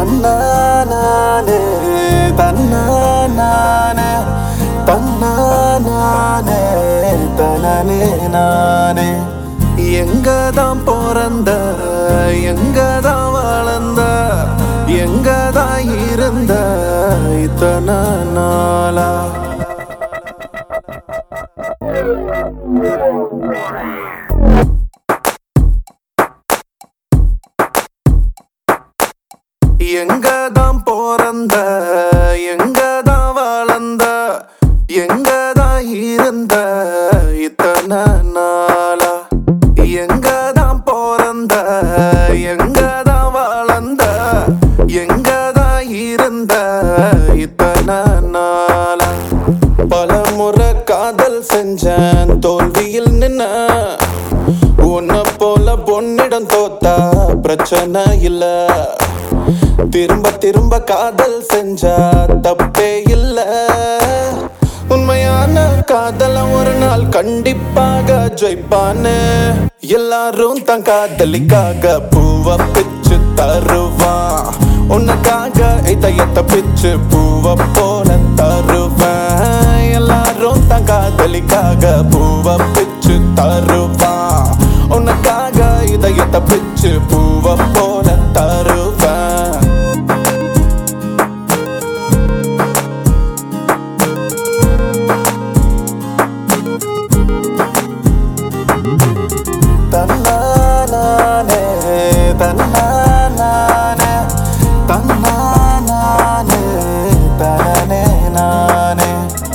தன்னானே தன்னானே தன்னானே தனனே நானே எங்க தான் பிறந்த எங்க தான் வளர்ந்த எங்க தான் இருந்த இத்தனை நாளா எங்க தான் பிறந்த எங்க தான் வளர்ந்த எங்க தான் இருந்த இத்தனை நாளா எங்க தான் பிறந்த எங்க தான் வளர்ந்த எங்க தான் இருந்த இத்தனை நாளா பல முறை காதல் செஞ்சேன் தோல்வியில் நின்ன உன்னை போல பொன்னிடம் தோத்தா பிரச்சனை இல்ல திரும்ப திரும்ப காதல் செஞ்சா தப்பே இல்ல உண்மையான காதல ஒரு நாள் கண்டிப்பாக ஜெயிப்பான்னு எல்லாரும் தன் காதலிக்காக பூவ பிச்சு தருவான் உனக்காக இதயத்தை பிச்சு பூவ போல தருவேன் எல்லாரும் தன் காதலிக்காக பூவ பிச்சு தருவான் உனக்காக இதயத்தை பிச்சு பூவ போல தருவேன் தன்னானே தன்னானே தன்னானே தனனே நானே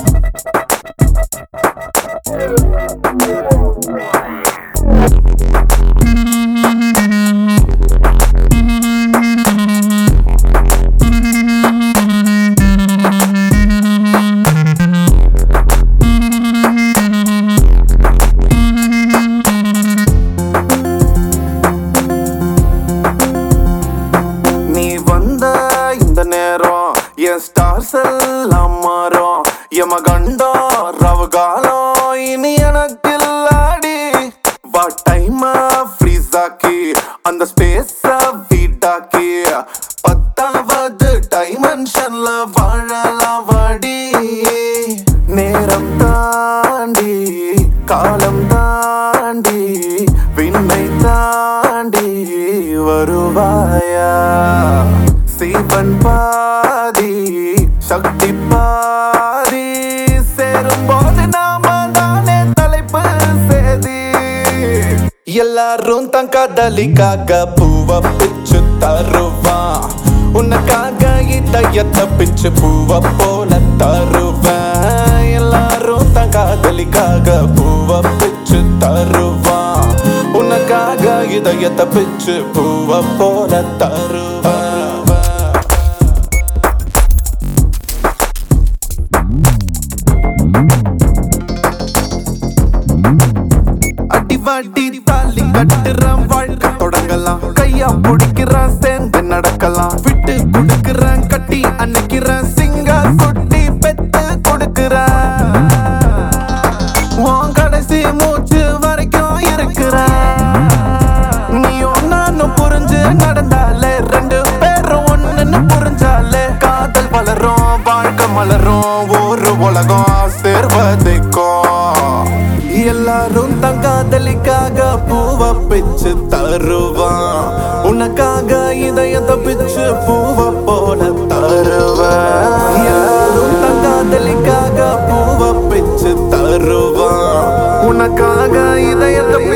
நீ வந்த இந்த நேரம் என் ஸ்டார்ஸ் எல்லாம் மாறும் எம கண்டோ ரவகாலம் இனி எனக்கு இல்லாடி வா டைம் ஃப்ரீஸ் ஆக்கி அந்த ஸ்பேஸ் வீட்டாக்கி பத்தாவது டைமென்ஷன்ல வாழலாம் வாடி நேரம் தாண்டி காலம் தாண்டி விண்ணை தாண்டி வருவாயா சீவன் பாதி சக்தி பாதி சேரும்போது நாம தானே தலைப்பு சேதி எல்லாரும் தன் காதலிக்காக பூவ பிச்சு தருவான் உனக்காக இதயத்தை பிச்சு பூவ போல தருவேன் எல்லாரும் தன் காதலிக்காக பூவ பிச்சு தருவான் உனக்காக இதயத்தை பிச்சு பூவ போல தருவேன் அடிவாடி தாலி கட்டுறான் வாழ்க்கை தொடங்கலாம் கையா பிடிக்கிறான் சேர்ந்து நடக்கலாம் விட்டு கொடுக்கிறான் கட்டி அன்னைக்கிறான் சிங்கா குட்டி பெத்து கொடுக்கிறான் உன் கடைசி மூச்சு வரைக்கும் இருக்கிறான் நீயும் நானும் புரிஞ்சு நடந்தாலே ரெண்டு பேரும் ஒண்ணுன்னு புரிஞ்சாலே காதல் வளரும் வாழ்க்கை மலரும் ஒரு உலகம் சேர்வதைக்கும் எல்லாரும் தன் காதலிக்காக பூவ பிச்சு தருவான் உனக்காக இதயத்தை பிச்சு பூவ போல தருவான் எல்லாரும் தன் காதலிக்காக பூவ பிச்சு தருவான் உனக்காக இதயத்தை